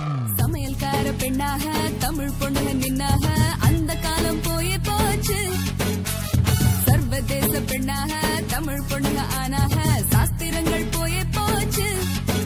சமையல்கார பெண்ணாக தமிழ் பொண்ணுங்க நின்னாக அந்த காலம் போயே போச்சு சர்வதேச பெண்ணாக தமிழ் பொண்ணுங்க ஆனாக சாஸ்திரங்கள் போயே போச்சு